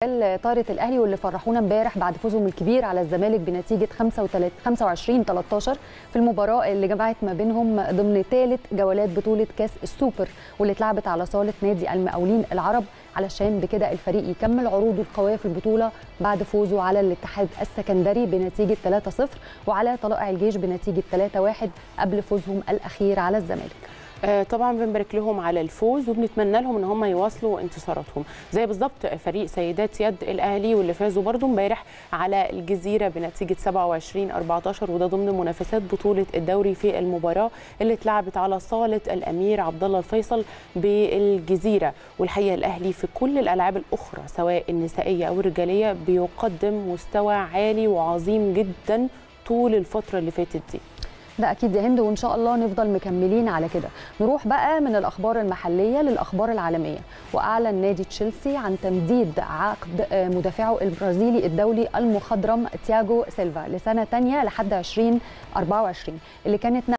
طارت الاهلي واللي فرحونا امبارح بعد فوزهم الكبير على الزمالك بنتيجه 25 13 في المباراه اللي جمعت ما بينهم ضمن ثالث جولات بطوله كاس السوبر واللي اتلعبت على صاله نادي المقاولين العرب علشان بكده الفريق يكمل عروضه القويه في البطوله بعد فوزه على الاتحاد السكندري بنتيجه 3-0 وعلى طلائع الجيش بنتيجه 3-1 قبل فوزهم الاخير على الزمالك. آه، طبعا بنبارك لهم على الفوز وبنتمنى لهم ان هم يواصلوا انتصاراتهم زي بالظبط فريق سيدات يد الاهلي واللي فازوا برضو امبارح على الجزيره بنتيجه 27 14 وده ضمن منافسات بطوله الدوري في المباراه اللي اتلعبت على صاله الامير عبد الله الفيصل بالجزيره والحقيقه الاهلي في كل الالعاب الاخرى سواء النسائيه او الرجاليه بيقدم مستوى عالي وعظيم جدا طول الفتره اللي فاتت دي ده اكيد يا هند وان شاء الله نفضل مكملين على كده نروح بقى من الاخبار المحليه للاخبار العالميه واعلن نادي تشيلسي عن تمديد عقد مدافعه البرازيلي الدولي المخضرم تياجو سيلفا لسنه ثانيه لحد 2024 اللي كانت